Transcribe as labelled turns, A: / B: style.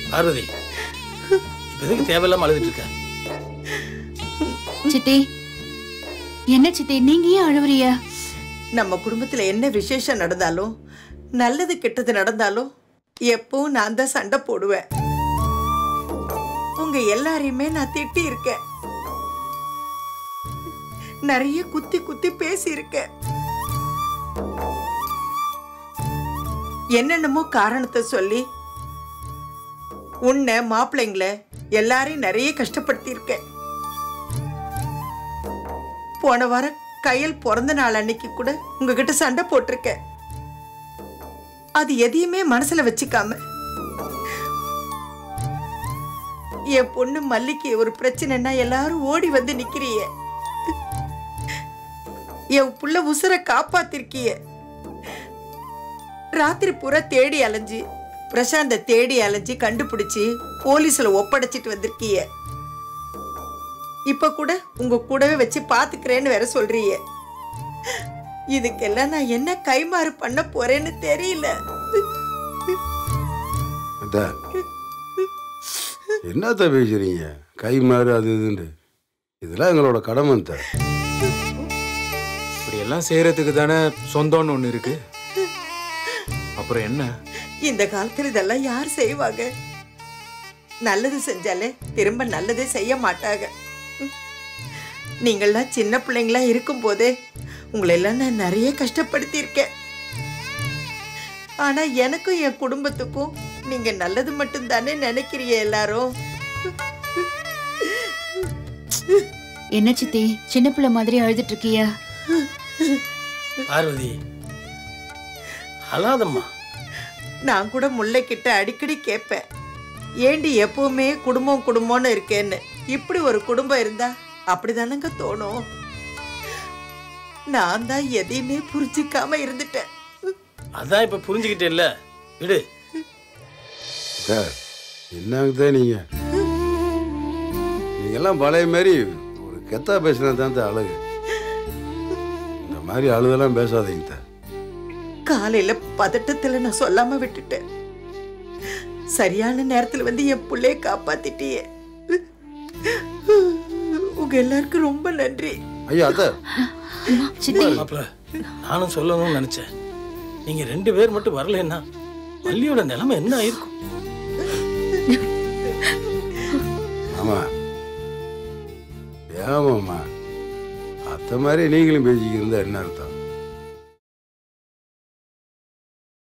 A: பார்வதி இப்ப எதுக்கு தேவையில்லாம அழுதுட்டு இருக்க
B: சித்தி என்ன சித்தி நீங்க ஏன் அழுவுறிய
C: நம்ம குடும்பத்துல என்ன விசேஷம் நடந்தாலும் நல்லது கெட்டது நடந்தாலும் எப்பவும் நான் தான் சண்டை போடுவேன் உங்க எல்லாரையுமே நான் திட்டி இருக்கேன் நிறைய குத்தி குத்தி பேசி இருக்கேன் என்னென்னமோ காரணத்தை சொல்லி உன்னை மாப்பிள்ளைங்களை எல்லாரையும் நிறைய கஷ்டப்படுத்தியிருக்கேன் போன வாரம் கையல் பிறந்த நாள் அன்னைக்கு கூட உங்ககிட்ட சண்டை போட்டிருக்கேன் அது எதையுமே மனசுல வச்சுக்காம என் பொண்ணு மல்லிக்கு ஒரு பிரச்சனைன்னா எல்லாரும் ஓடி வந்து நிக்கிறிய என் புள்ள உசுர காப்பாத்திருக்கிய ராத்திரி பூரா தேடி அலைஞ்சு பிரசாந்த தேடி அலைஞ்சு கண்டுபிடிச்சு போலீஸ்ல ஒப்படைச்சிட்டு வந்திருக்கிய இப்ப கூட உங்க கூடவே வச்சு பாத்துக்கிறேன்னு வேற சொல்றீங்க இதுக்கெல்லாம் நான் என்ன கைமாறு பண்ண போறேன்னு தெரியல
D: அத்தா என்னத்த பேசுறீங்க கை மாறு அது இதுன்ட்டு இதெல்லாம் எங்களோட கடமை தான்
E: இப்படி எல்லாம் செய்யறதுக்கு தானே சொந்தம்னு ஒண்ணு இருக்கு அப்புறம் என்ன
C: இந்த காலத்துல இதெல்லாம் யார் செய்வாங்க நல்லது செஞ்சாலே திரும்ப நல்லதே செய்ய மாட்டாங்க ம். நீங்கள்லாம் சின்ன பிள்ளைங்களா இருக்கும் போதே உங்களை எல்லாம் நான் நிறைய கஷ்டப்படுத்தியிருக்கேன் ஆனா எனக்கும் என் குடும்பத்துக்கும் நீங்க நல்லது மட்டும் தானே நினைக்கிறீங்க எல்லாரும்
B: என்ன சித்தி சின்ன பிள்ளை மாதிரி அழுதுட்டு இருக்கிய
A: பார்வதி அழாதம்மா
C: நான் கூட முல்லை கிட்ட அடிக்கடி கேட்பேன் ஏண்டி எப்பவுமே குடும்பம் குடும்பம்னு இருக்கேன்னு இப்படி ஒரு குடும்பம் இருந்தா அப்படிதானங்க தோணும் நான் தான் எதையுமே புரிஞ்சிக்காம இருந்துட்டேன்
A: அதான் இப்ப புரிஞ்சுக்கிட்டே இல்ல விடு
D: சார் என்னங்க நீங்க நீங்கெல்லாம் பழைய மாதிரி ஒரு கெத்தா பேசினா தான் தான் அழகு இந்த மாதிரி அழுதெல்லாம் பேசாதீங்க தான்
C: காலையில பதட்டத்துல நான் சொல்லாம விட்டுட்டேன் சரியான நேரத்துல வந்து என் புள்ளைய காப்பாத்திட்டியே உங்க எல்லாருக்கும் ரொம்ப நன்றி
D: ஐயா அத்தை
B: சித்தி
A: மாப்பிள நானும் சொல்லணும்னு நினைச்சேன் நீங்க ரெண்டு பேர் மட்டும் வரலைன்னா மல்லியோட நிலைமை என்ன ஆயிருக்கும்
D: ஆமா ஏமாம்மா அத்தை மாதிரி நீங்களும் பேசிக்கிருந்தா என்ன அர்த்தம்